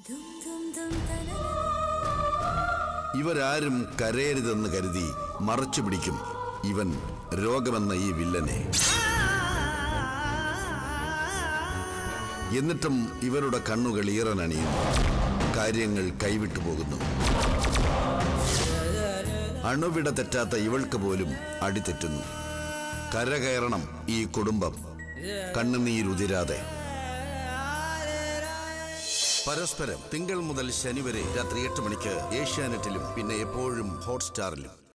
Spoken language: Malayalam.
ഇവരാരും കരയരുതെന്ന് കരുതി മറച്ചു പിടിക്കും ഇവൻ രോഗമെന്ന ഈ വില്ലനെ എന്നിട്ടും ഇവരുടെ കണ്ണുകൾ ഈറനണിയുന്നു കാര്യങ്ങൾ കൈവിട്ടു പോകുന്നു അണുവിട തെറ്റാത്ത ഇവൾക്ക് പോലും അടിതെറ്റുന്നു കരകയറണം ഈ കുടുംബം കണ്ണുനീരുതിരാതെ പരസ്പരം തിങ്കൾ മുതൽ ശനി വരെ രാത്രി എട്ട് മണിക്ക് ഏഷ്യാനെറ്റിലും പിന്നെ എപ്പോഴും ഹോട്ട്സ്റ്റാറിലും